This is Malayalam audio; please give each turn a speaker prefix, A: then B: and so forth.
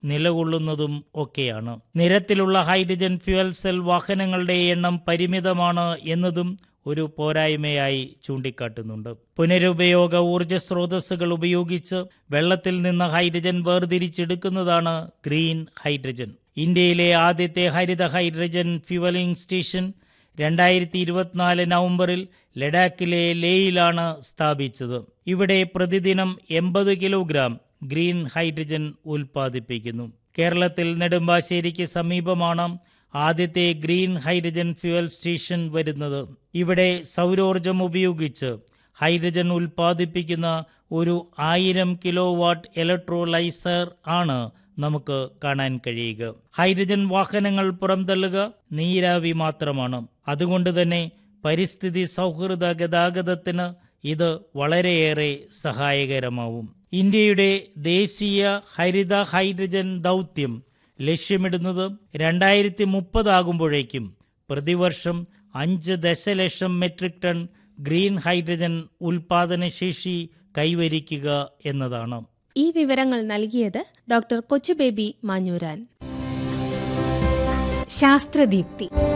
A: നിലകൊള്ളുന്നതും ഒക്കെയാണ് നിരത്തിലുള്ള ഹൈഡ്രജൻ ഫ്യുവൽ സെൽ വാഹനങ്ങളുടെ എണ്ണം പരിമിതമാണ് എന്നതും ഒരു പോരായ്മയായി ചൂണ്ടിക്കാട്ടുന്നുണ്ട് പുനരുപയോഗ ഊർജ സ്രോതസ്സുകൾ ഉപയോഗിച്ച് വെള്ളത്തിൽ നിന്ന് ഹൈഡ്രജൻ വേർതിരിച്ചെടുക്കുന്നതാണ് ഗ്രീൻ ഹൈഡ്രജൻ ഇന്ത്യയിലെ ആദ്യത്തെ ഹരിത ഹൈഡ്രജൻ ഫ്യുവലിംഗ് സ്റ്റേഷൻ രണ്ടായിരത്തി ഇരുപത്തിനാല് നവംബറിൽ ലഡാക്കിലെ ലേയിലാണ് സ്ഥാപിച്ചത് ഇവിടെ പ്രതിദിനം എൺപത് കിലോഗ്രാം ഗ്രീൻ ഹൈഡ്രജൻ ഉൽപ്പാദിപ്പിക്കുന്നു കേരളത്തിൽ നെടുമ്പാശ്ശേരിക്ക് സമീപമാണ് ആദ്യത്തെ ഗ്രീൻ ഹൈഡ്രജൻ ഫ്യുവൽ സ്റ്റേഷൻ വരുന്നത് ഇവിടെ സൗരോർജം ഉപയോഗിച്ച് ഹൈഡ്രജൻ ഉൽപ്പാദിപ്പിക്കുന്ന ഒരു ആയിരം കിലോ വാട്ട് ഇലക്ട്രോലൈസർ ആണ് നമുക്ക് കാണാൻ കഴിയുക ഹൈഡ്രജൻ വാഹനങ്ങൾ പുറംതള്ളുക നീരാവി മാത്രമാണ് അതുകൊണ്ട് തന്നെ പരിസ്ഥിതി സൗഹൃദ ഗതാഗതത്തിന് ഇത് വളരെയേറെ സഹായകരമാവും ഇന്ത്യയുടെ ദേശീയ ഹരിത ഹൈഡ്രജൻ ദൗത്യം ലക്ഷ്യമിടുന്നത് രണ്ടായിരത്തി മുപ്പതാകുമ്പോഴേക്കും പ്രതിവർഷം അഞ്ച് ദശലക്ഷം മെട്രിക് ടൺ ഗ്രീൻ ഹൈഡ്രജൻ ഉൽപാദനശേഷി കൈവരിക്കുക എന്നതാണ്
B: ഈ വിവരങ്ങൾ നൽകിയത് ഡോക്ടർ കൊച്ചുബേബി മാഞ്ഞൂരാൻ
C: ശാസ്ത്രദീപ്തി